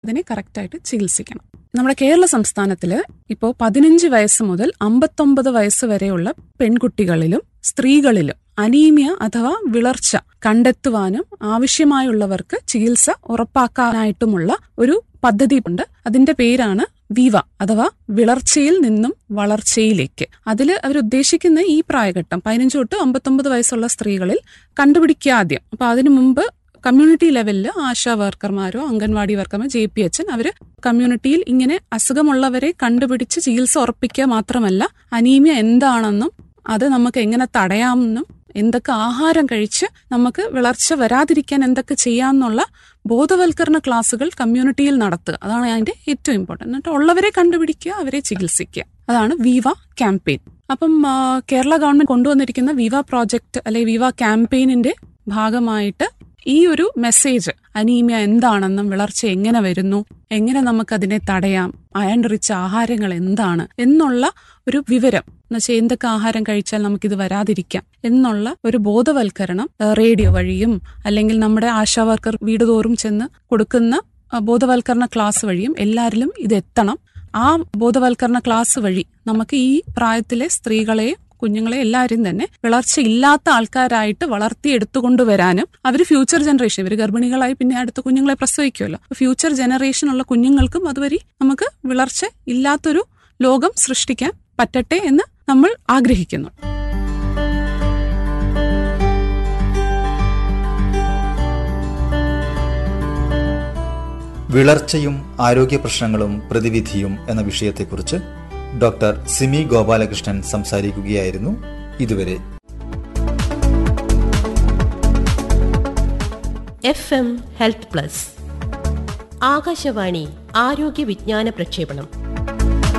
ഇതിനെ കറക്റ്റായിട്ട് ചികിത്സിക്കണം നമ്മുടെ കേരള സംസ്ഥാനത്തിൽ ഇപ്പോൾ പതിനഞ്ച് വയസ്സ് മുതൽ അമ്പത്തൊമ്പത് വയസ്സ് വരെയുള്ള പെൺകുട്ടികളിലും സ്ത്രീകളിലും അനീമിയ അഥവാ വിളർച്ച കണ്ടെത്തുവാനും ആവശ്യമായുള്ളവർക്ക് ചികിത്സ ഉറപ്പാക്കാനായിട്ടുമുള്ള ഒരു പദ്ധതിയുണ്ട് അതിന്റെ പേരാണ് വിവ അഥവാ വിളർച്ചയിൽ നിന്നും വളർച്ചയിലേക്ക് അതിൽ അവരുദ്ദേശിക്കുന്ന ഈ പ്രായഘട്ടം പതിനഞ്ച് തൊട്ട് അമ്പത്തൊമ്പത് വയസ്സുള്ള സ്ത്രീകളിൽ കണ്ടുപിടിക്കുക ആദ്യം അപ്പൊ അതിനു മുമ്പ് കമ്മ്യൂണിറ്റി ലെവലിൽ ആശാ വർക്കർമാരോ അംഗൻവാടി വർക്കർമാർ ജെ പി എച്ച് അവര് കമ്മ്യൂണിറ്റിയിൽ ഇങ്ങനെ അസുഖമുള്ളവരെ കണ്ടുപിടിച്ച് ചികിത്സ ഉറപ്പിക്കുക മാത്രമല്ല അനീമിയ എന്താണെന്നും അത് നമുക്ക് എങ്ങനെ തടയാമെന്നും എന്തൊക്കെ ആഹാരം കഴിച്ച് നമുക്ക് വിളർച്ച വരാതിരിക്കാൻ എന്തൊക്കെ ചെയ്യാമെന്നുള്ള ബോധവൽക്കരണ ക്ലാസ്സുകൾ കമ്മ്യൂണിറ്റിയിൽ നടത്തുക അതാണ് അതിന്റെ ഏറ്റവും ഇമ്പോർട്ടൻറ്റ് എന്നിട്ട് ഉള്ളവരെ കണ്ടുപിടിക്കുക അവരെ ചികിത്സിക്കുക അതാണ് വിവ ക്യാമ്പയിൻ അപ്പം ആ, കേരള ഗവൺമെന്റ് കൊണ്ടുവന്നിരിക്കുന്ന വിവ പ്രോജക്റ്റ് അല്ലെ വിവ ക്യാമ്പയിനിന്റെ ഭാഗമായിട്ട് ഈ ഒരു മെസ്സേജ് അനീമിയ എന്താണെന്നും വിളർച്ച എങ്ങനെ വരുന്നു എങ്ങനെ നമുക്കതിനെ തടയാം അയൺ റിച്ച് ആഹാരങ്ങൾ എന്താണ് എന്നുള്ള ഒരു വിവരം എന്നുവെച്ചാൽ എന്തൊക്കെ ആഹാരം കഴിച്ചാൽ നമുക്കിത് വരാതിരിക്കാം എന്നുള്ള ഒരു ബോധവൽക്കരണം ആ, റേഡിയോ വഴിയും അല്ലെങ്കിൽ നമ്മുടെ ആശാ വർക്കർ വീട് തോറും ചെന്ന് കൊടുക്കുന്ന ആ, ബോധവൽക്കരണ ക്ലാസ് വഴിയും എല്ലാവരിലും ഇത് എത്തണം ആ ബോധവൽക്കരണ ക്ലാസ് വഴി നമുക്ക് ഈ പ്രായത്തിലെ സ്ത്രീകളെയും കുഞ്ഞുങ്ങളെ എല്ലാവരും തന്നെ വിളർച്ച ഇല്ലാത്ത ആൾക്കാരായിട്ട് വളർത്തിയെടുത്തുകൊണ്ടുവരാനും അവർ ഫ്യൂച്ചർ ജനറേഷൻ ഇവർ ഗർഭിണികളായി പിന്നെ അടുത്ത കുഞ്ഞുങ്ങളെ പ്രസവിക്കുമല്ലോ ഫ്യൂച്ചർ ജനറേഷനുള്ള കുഞ്ഞുങ്ങൾക്കും അതുവഴി നമുക്ക് വിളർച്ച ഇല്ലാത്തൊരു ലോകം സൃഷ്ടിക്കാൻ പറ്റട്ടെ എന്ന് നമ്മൾ ആഗ്രഹിക്കുന്നു വിളർച്ചയും ആരോഗ്യ പ്രശ്നങ്ങളും പ്രതിവിധിയും എന്ന വിഷയത്തെക്കുറിച്ച് ഡോക്ടർ സിമി ഗോപാലകൃഷ്ണൻ സംസാരിക്കുകയായിരുന്നു ഇതുവരെ F M health plus Akashvani ആരോഗ്യ വിജ്ഞാന പ്രക്ഷേപണം